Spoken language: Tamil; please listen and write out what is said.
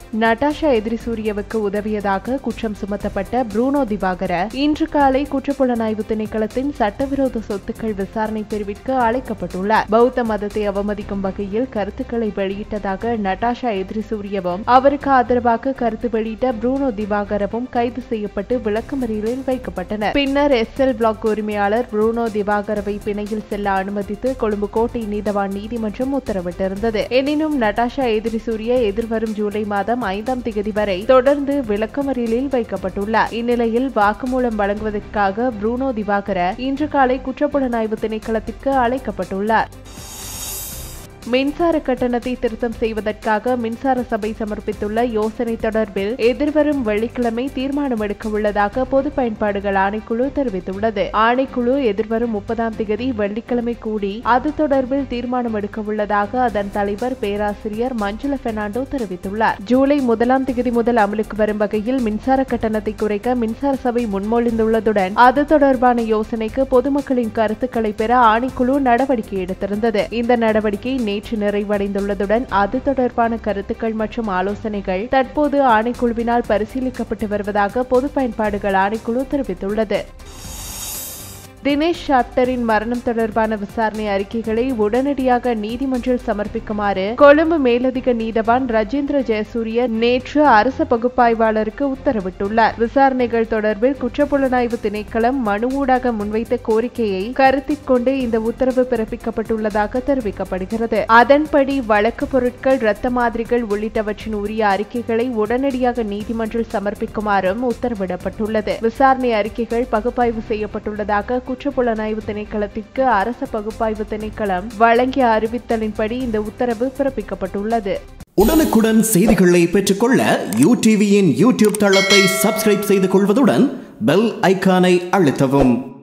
நட்டாஷா எதிரிசூரியவுக்கு உதவியதாக குற்றம் சுமத்தப்பட்ட புரூனோ திவாகர இன்று காலை குற்றப்புலனாய்வு திணைக்களத்தின் சட்டவிரோத சொத்துக்கள் விசாரணை பிரிவிற்கு அழைக்கப்பட்டுள்ளார் பௌத்த மதத்தை அவமதிக்கும் வகையில் கருத்துக்களை வெளியிட்டதாக நட்டாஷா எதிரிசூரியவும் அவருக்கு ஆதரவாக கருத்து வெளியிட்ட புரூனோ திவாகரவும் கைது செய்யப்பட்டு விளக்கமறியலில் வைக்கப்பட்டனர் பின்னர் எஸ் எல் பிளாக் உரிமையாளர் புரூனோ திவாகரவை பிணையில் செல்ல அனுமதித்து கொழும்பு கோட்டை நீதவான் நீதிமன்றம் உத்தரவிட்டிருந்தது எனினும் நட்டாஷா எதிரிசூரிய எதிர்வரும் ஜூலை மாதம் ஐந்தாம் தேதி வரை தொடர்ந்து விளக்கமறியலில் வைக்கப்பட்டுள்ளார் இந்நிலையில் வாக்குமூலம் வழங்குவதற்காக புரூனோ திவாகர இன்று காலை குற்றப்புலனாய்வு திணைக்களத்திற்கு அழைக்கப்பட்டுள்ளார் மின்சார கட்டணத்தை திருத்தம் செய்வதற்காக மின்சார சபை சமர்ப்பித்துள்ள யோசனை தொடர்பில் எதிர்வரும் வெள்ளிக்கிழமை தீர்மானம் எடுக்க உள்ளதாக பொது பயன்பாடுகள் ஆணைக்குழு தெரிவித்துள்ளது ஆணைக்குழு எதிர்வரும் முப்பதாம் தேதி வெள்ளிக்கிழமை கூடி அது தொடர்பில் தீர்மானம் எடுக்க உள்ளதாக அதன் தலைவர் பேராசிரியர் மஞ்சுள பெர்னாண்டோ தெரிவித்துள்ளார் ஜூலை முதலாம் தேதி முதல் அமலுக்கு வரும் வகையில் மின்சார கட்டணத்தை குறைக்க மின்சார சபை முன்மொழிந்துள்ளதுடன் அது தொடர்பான யோசனைக்கு பொதுமக்களின் கருத்துக்களை பெற ஆணைக்குழு நடவடிக்கை எடுத்திருந்தது இந்த நடவடிக்கை நேற்று நிறைவடைந்துள்ளதுடன் அது தொடர்பான கருத்துக்கள் மற்றும் ஆலோசனைகள் தற்போது ஆணைக்குழுவினால் பரிசீலிக்கப்பட்டு வருவதாக பொது பயன்பாடுகள் ஆணைக்குழு தெரிவித்துள்ளது தினேஷ் ஷாப்டரின் மரணம் தொடர்பான விசாரணை அறிக்கைகளை உடனடியாக நீதிமன்றில் சமர்ப்பிக்குமாறு கொழும்பு மேலதிக நீதவான் ரஜேந்திர ஜெயசூரிய நேற்று அரச பகுப்பாய்வாளருக்கு உத்தரவிட்டுள்ளார் விசாரணைகள் தொடர்பில் குற்றப்புலனாய்வு திணைக்களம் மனு ஊடாக முன்வைத்த கோரிக்கையை கருத்தில் கொண்டு இந்த உத்தரவு பிறப்பிக்கப்பட்டுள்ளதாக தெரிவிக்கப்படுகிறது அதன்படி வழக்கு பொருட்கள் இரத்த மாதிரிகள் உள்ளிட்டவற்றின் உரிய அறிக்கைகளை உடனடியாக நீதிமன்றில் சமர்ப்பிக்குமாறும் உத்தரவிடப்பட்டுள்ளது விசாரணை அறிக்கைகள் பகுப்பாய்வு செய்யப்பட்டுள்ளதாக குற்றப்புலனாய்வு திணைக்களத்திற்கு அரச பகுப்பாய்வு திணைக்களம் வழங்கிய அறிவித்தலின்படி இந்த உத்தரவு பிறப்பிக்கப்பட்டுள்ளது உடனுக்குடன் செய்திகளை பெற்றுக்கொள்ள யூ டிவியின் யூடியூப் தளத்தை சப்ஸ்கிரைப் செய்து கொள்வதுடன் பெல் ஐகானை அழுத்தவும்